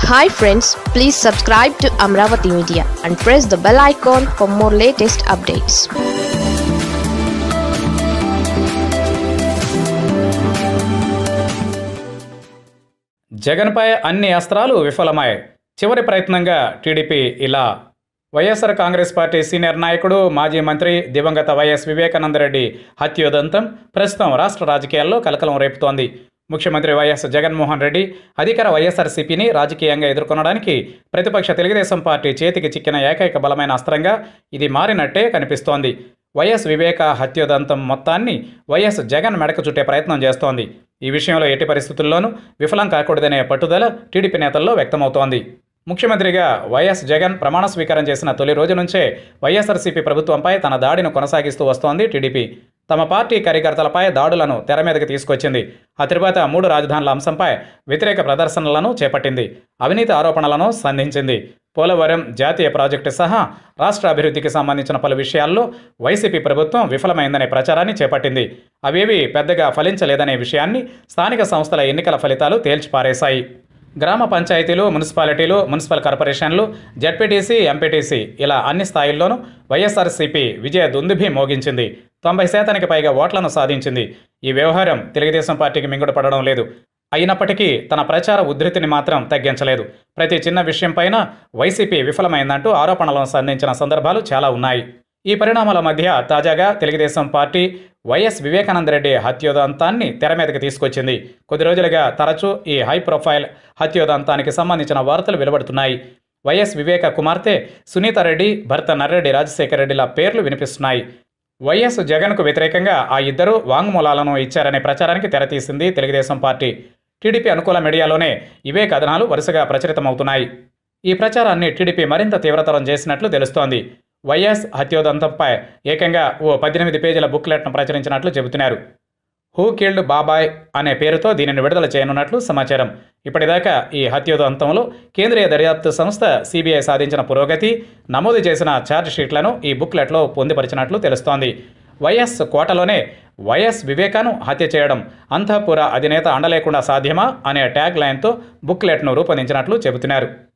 hi friends please subscribe to Amaravati media and press the bell icon for more latest updates జగన్పై అన్ని అస్త్రాలు విఫలమయ్యాయి చివరి ప్రయత్నంగా టీడీపీ ఇలా వైఎస్ఆర్ కాంగ్రెస్ పార్టీ సీనియర్ నాయకుడు మాజీ మంత్రి దివంగత వైఎస్ వివేకానందరెడ్డి హత్యోదంతం ప్రస్తుతం రాష్ట్ర రాజకీయాల్లో కలకలం రేపుతోంది ముఖ్యమంత్రి వైఎస్ జగన్మోహన్ రెడ్డి అధికార వైఎస్ఆర్సీపీని రాజకీయంగా ఎదుర్కొనడానికి ప్రతిపక్ష తెలుగుదేశం పార్టీ చేతికి చిక్కిన ఏకైక బలమైన అస్త్రంగా ఇది మారినట్టే కనిపిస్తోంది వైఎస్ వివేక హత్యోదంతం మొత్తాన్ని వైఎస్ జగన్ మెడకు చుట్టే ప్రయత్నం చేస్తోంది ఈ విషయంలో ఎట్టి పరిస్థితుల్లోనూ విఫలం కాకూడదనే పట్టుదల టీడీపీ నేతల్లో వ్యక్తమవుతోంది ముఖ్యమంత్రిగా వైఎస్ జగన్ ప్రమాణ స్వీకారం చేసిన తొలి రోజు నుంచే వైఎస్ఆర్సీపీ ప్రభుత్వంపై తన దాడిని కొనసాగిస్తూ వస్తోంది టీడీపీ తమ పార్టీ కార్యకర్తలపై దాడులను తెర మీదకి తీసుకొచ్చింది ఆ తరువాత మూడు రాజధానుల అంశంపై వ్యతిరేక ప్రదర్శనలను చేపట్టింది అవినీతి ఆరోపణలను సంధించింది పోలవరం జాతీయ ప్రాజెక్టు సహా రాష్ట్ర అభివృద్ధికి సంబంధించిన పలు విషయాల్లో వైసీపీ ప్రభుత్వం విఫలమైందనే ప్రచారాన్ని చేపట్టింది అవేవి పెద్దగా ఫలించలేదనే విషయాన్ని స్థానిక సంస్థల ఎన్నికల ఫలితాలు తేల్చిపారేశాయి గ్రామ పంచాయతీలు మున్సిపాలిటీలు మున్సిపల్ కార్పొరేషన్లు జడ్పీటీసీ ఎంపీటీసీ ఇలా అన్ని స్థాయిల్లోనూ వైఎస్ఆర్సీపీ విజయ దుందుభి మోగించింది తొంభై శాతానికి పైగా ఓట్లను సాధించింది ఈ వ్యవహారం తెలుగుదేశం పార్టీకి మింగుడు పడడం లేదు అయినప్పటికీ తన ప్రచార ఉధృతిని మాత్రం తగ్గించలేదు ప్రతి చిన్న విషయంపైన వైసీపీ విఫలమైందంటూ ఆరోపణలను సంధించిన సందర్భాలు చాలా ఉన్నాయి ఈ పరిణామాల మధ్య తాజాగా తెలుగుదేశం పార్టీ వైఎస్ వివేకానందరెడ్డి హత్యోదంతాన్ని తెర మీదకి తీసుకొచ్చింది కొద్ది రోజులుగా తరచూ ఈ హై ప్రొఫైల్ హత్యోదంతానికి సంబంధించిన వార్తలు వెలువడుతున్నాయి వైఎస్ వివేక కుమార్తె సునీతారెడ్డి భర్త నర్రెడ్డి రాజశేఖర రెడ్డిల పేర్లు వినిపిస్తున్నాయి వైఎస్ జగన్కు వ్యతిరేకంగా ఆ ఇద్దరు వాంగ్మూలాలను ఇచ్చారనే ప్రచారానికి తెరతీసింది తెలుగుదేశం పార్టీ టీడీపీ అనుకూల మీడియాలోనే ఇవే కథనాలు వరుసగా ప్రచురితమవుతున్నాయి ఈ ప్రచారాన్ని టీడీపీ మరింత తీవ్రతరం చేసినట్లు తెలుస్తోంది వైఎస్ హత్యోదంతంపై ఏకంగా ఓ పద్దెనిమిది పేజీల బుక్లెట్ను ప్రచురించినట్లు చెబుతున్నారు హూ కిల్డ్ బాబాయ్ అనే పేరుతో దీనిని విడుదల చేయనున్నట్లు సమాచారం ఇప్పటిదాకా ఈ హత్యోదంతంలో కేంద్రీయ దర్యాప్తు సంస్థ సిబిఐ సాధించిన పురోగతి నమోదు చేసిన ఛార్జ్ షీట్లను ఈ బుక్లెట్లో పొందుపరిచినట్లు తెలుస్తోంది వైఎస్ కోటలోనే వైఎస్ వివేకాను హత్య చేయడం అంతఃపుర అధినేత అండలేకుండా సాధ్యమా అనే ట్యాగ్ లైన్తో బుక్లెట్ను రూపొందించినట్లు చెబుతున్నారు